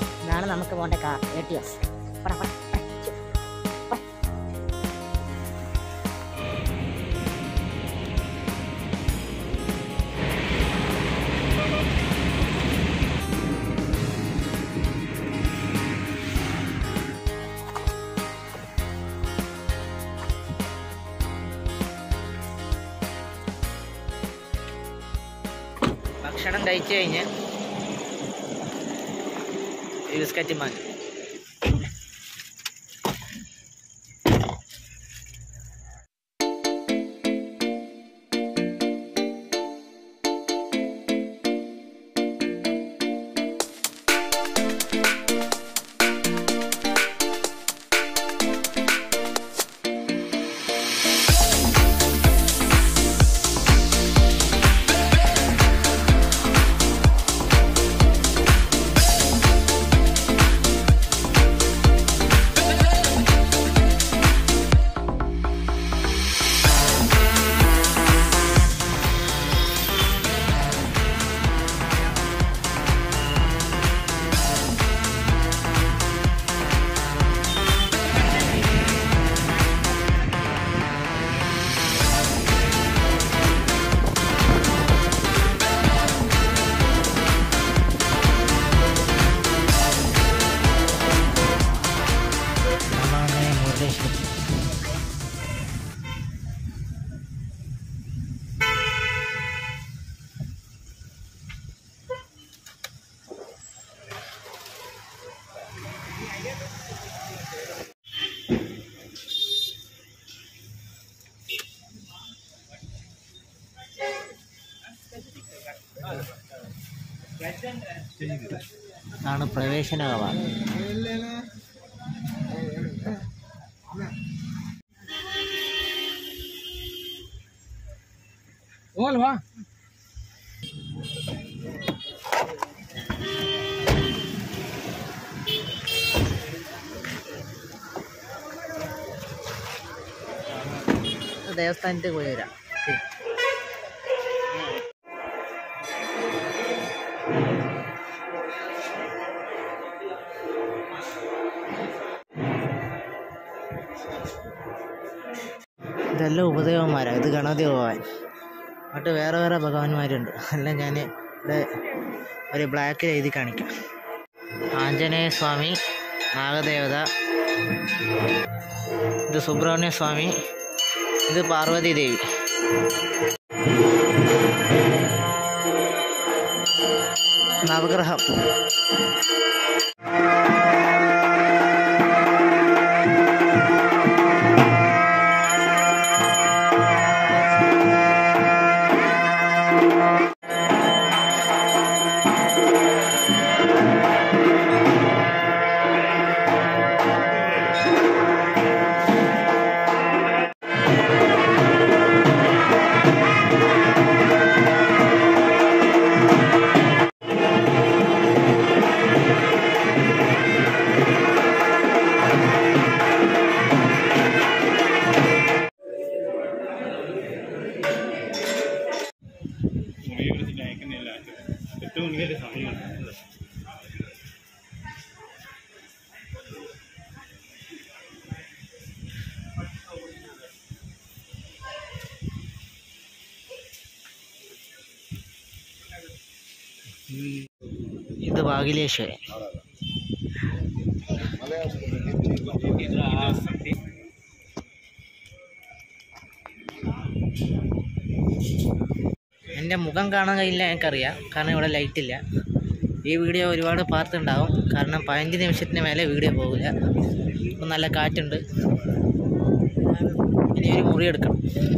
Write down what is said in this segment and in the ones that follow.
ഇതാണ് നമുക്ക് പോകേണ്ട കാർ എ ടി എസ് ഭക്ഷണം കഴിച്ചു കഴിഞ്ഞ് ഈ ബിസ്ക്കറ്റ് മാങ്ങി നമ്മളങ്ങനെ മുരുടേശ്വരം ആണ് പ്രവേശന കവാടം Hola, va. ദേവസ്ഥാനത്ത് പോയി വരാം ശരി. ഇതെല്ലാം ഉപദേവന്മാരാണ് ഇത് ഗണപതി ഭഗവാൻ എന്നിട്ട് വേറെ വേറെ ഭഗവാന്മാരുണ്ട് എല്ലാം ഞാൻ ഇവിടെ ഒരു ബ്ലാക്കിൽ എഴുതി കാണിക്കാം ആഞ്ജനേയ സ്വാമി നാഗദേവത ഇത് സുബ്രഹ്മണ്യ സ്വാമി ഇത് പാർവതി ദേവി നവഗ്രഹം ഇത് ഭാഗിലേശ്വരൻ എൻ്റെ മുഖം കാണാൻ കഴിയില്ല എനിക്കറിയാം കാരണം ഇവിടെ ലൈറ്റ് ഇല്ല ഈ വീഡിയോ ഒരുപാട് പാർട്ട് ഉണ്ടാവും കാരണം പതിനഞ്ച് നിമിഷത്തിന് മേലെ വീഡിയോ പോകില്ല ഇപ്പം നല്ല കാറ്റുണ്ട് ഇനി ഒരു മുറി എടുക്കണം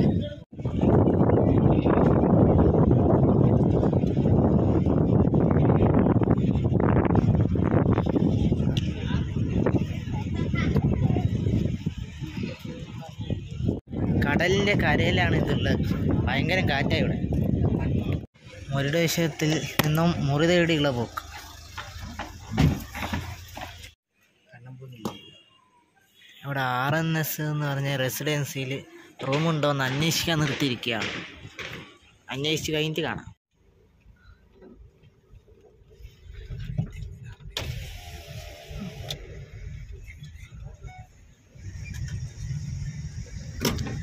കടലിൻ്റെ കരയിലാണ് ഇതുള്ളത് ഭയങ്കര കാറ്റാണ് ഇവിടെ മുരുടേശ്വരത്തിൽ നിന്നും മുറി തേടിയുള്ള പോക്ക് അവിടെ ആർ എൻ എസ് എന്ന് പറഞ്ഞ റെസിഡൻസിയിൽ റൂമുണ്ടോ എന്ന് അന്വേഷിക്കാൻ നിർത്തിയിരിക്കുകയാണ് അന്വേഷിച്ച് കഴിഞ്ഞിട്ട് കാണാം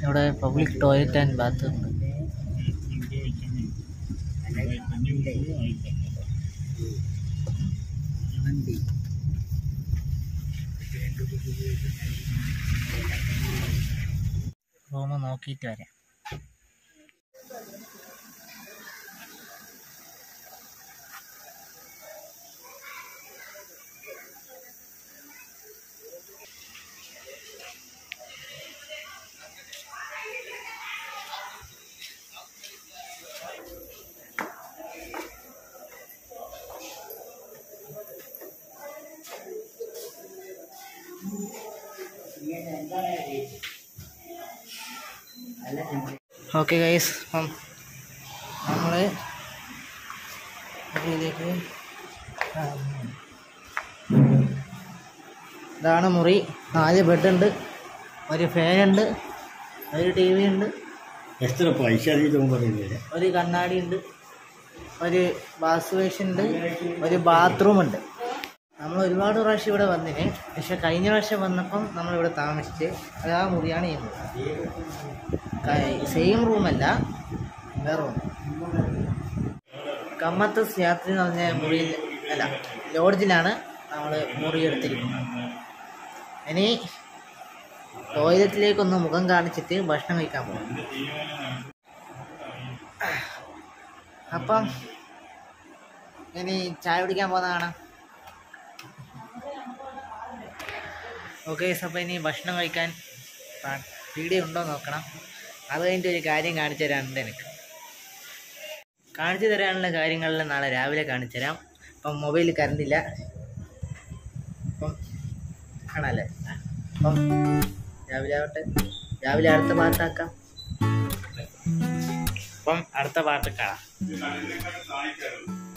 ഇവിടെ പബ്ലിക് ടോയ്ലറ്റ് ആൻഡ് ബാത്ത് ഉണ്ട് റൂം നോക്കിയിട്ട് വരാം ഓക്കെ ഗൈസ് അപ്പം നമ്മൾ ഇതിലേക്ക് ഇതാണ് മുറി നാല് ബെഡുണ്ട് ഒരു ഫാനുണ്ട് ഒരു ടി വി ഉണ്ട് എത്ര പൈസ അറിയില്ല പറയുന്നില്ല ഒരു കണ്ണാടി ഉണ്ട് ഒരു വാഷ് ബേഷൻ ഉണ്ട് ഒരു ബാത്റൂം ഉണ്ട് നമ്മൾ ഒരുപാട് പ്രാവശ്യം ഇവിടെ വന്നിന് പക്ഷെ കഴിഞ്ഞ പ്രാവശ്യം വന്നപ്പം നമ്മളിവിടെ താമസിച്ച് അത് ആ മുറിയാണ് ഈ മുറി സെയിം റൂമല്ല വേറെ റൂം കമ്മത്ത് യാത്രി എന്ന് പറഞ്ഞ മുറിയിൽ അല്ല ലോഡ്ജിലാണ് നമ്മൾ മുറി എടുത്തിരിക്കുന്നത് ഇനി ടോയ്ലറ്റിലേക്കൊന്ന് മുഖം കാണിച്ചിട്ട് ഭക്ഷണം കഴിക്കാൻ പോകും അപ്പം ഇനി ചായ കുടിക്കാൻ പോകുന്നതാണ് ഓക്കെ അപ്പോൾ ഇനി ഭക്ഷണം കഴിക്കാൻ വീഡിയോ ഉണ്ടോ നോക്കണം അത് കഴിഞ്ഞിട്ട് ഒരു കാര്യം കാണിച്ചു തരാനുണ്ട് എനിക്ക് കാണിച്ചു തരാനുള്ള കാര്യങ്ങളെല്ലാം നാളെ രാവിലെ കാണിച്ചു തരാം അപ്പം മൊബൈലിൽ കറണ്ട് ഇല്ല അപ്പം കാണാല്ലേ ആ. അപ്പം രാവിലെ ആവട്ടെ രാവിലെ അടുത്ത പാട്ടാക്കാം അപ്പം അടുത്ത പാട്ട് കാണാം